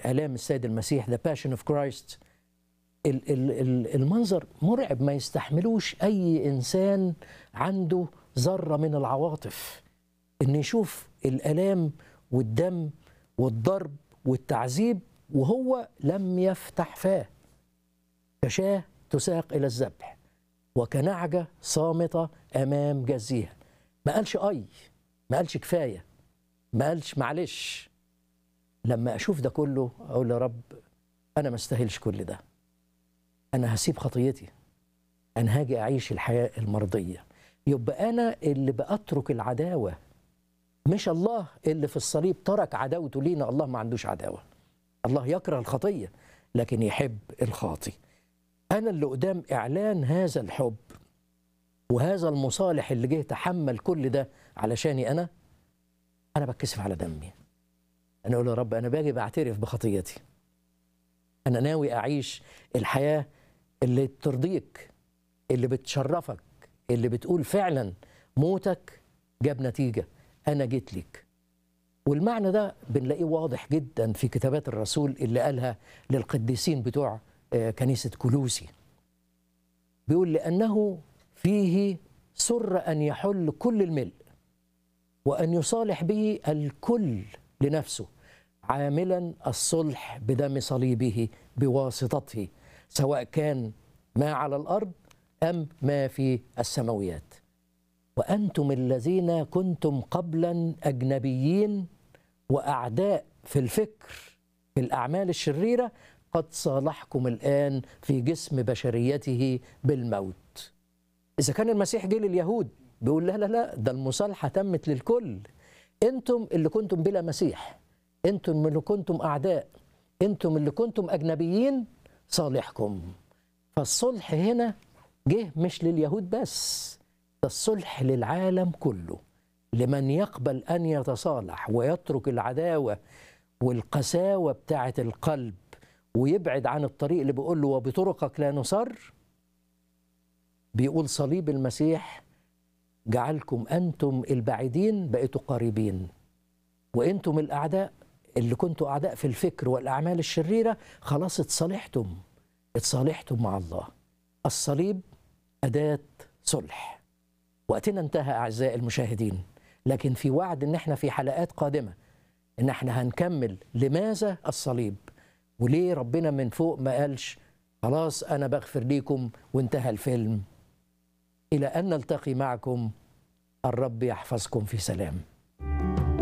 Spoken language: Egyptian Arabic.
آلام السيد المسيح ذا باشن اوف كرايست المنظر مرعب ما يستحملوش أي إنسان عنده ذرة من العواطف إن يشوف الآلام والدم والضرب والتعذيب وهو لم يفتح فاه كشاة تساق إلى الذبح وكنعجة صامتة أمام جزيها ما قالش أي ما قالش كفاية ما قالش معلش لما أشوف ده كله أقول يا رب أنا ما استاهلش كل ده أنا هسيب خطيتي أنا هاجي أعيش الحياة المرضية يبقى أنا اللي بأترك العداوة مش الله اللي في الصليب ترك عداوته لينا الله ما عندوش عداوة الله يكره الخطية لكن يحب الخاطي أنا اللي قدام إعلان هذا الحب وهذا المصالح اللي جه تحمل كل ده علشاني أنا أنا بتكسف على دمي أنا أقول يا رب أنا باجي بعترف بخطيتي أنا ناوي أعيش الحياة اللي ترضيك اللي بتشرفك اللي بتقول فعلا موتك جاب نتيجة أنا جيت لك والمعنى ده بنلاقيه واضح جدا في كتابات الرسول اللي قالها للقديسين بتوع كنيسة كلوسي بيقول لأنه فيه سر أن يحل كل الملء وأن يصالح به الكل لنفسه عاملا الصلح بدم صليبه بواسطته سواء كان ما على الأرض أم ما في السماويات وأنتم الذين كنتم قبلا أجنبيين وأعداء في الفكر في الأعمال الشريرة قد صالحكم الآن في جسم بشريته بالموت إذا كان المسيح جه لليهود بيقول لا لا لا ده المصالحة تمت للكل أنتم اللي كنتم بلا مسيح أنتم اللي كنتم أعداء أنتم اللي كنتم أجنبيين صالحكم فالصلح هنا جه مش لليهود بس ده الصلح للعالم كله لمن يقبل أن يتصالح ويترك العداوة والقساوة بتاعة القلب ويبعد عن الطريق اللي بيقول له وبطرقك لا نصر بيقول صليب المسيح جعلكم أنتم البعيدين بقيتوا قريبين وأنتم الأعداء اللي كنتوا أعداء في الفكر والأعمال الشريرة خلاص اتصالحتم اتصالحتم مع الله الصليب أداة صلح وقتنا انتهى أعزائي المشاهدين لكن في وعد ان احنا في حلقات قادمة ان احنا هنكمل لماذا الصليب وليه ربنا من فوق ما قالش خلاص انا بغفر ليكم وانتهى الفيلم الى ان نلتقي معكم الرب يحفظكم في سلام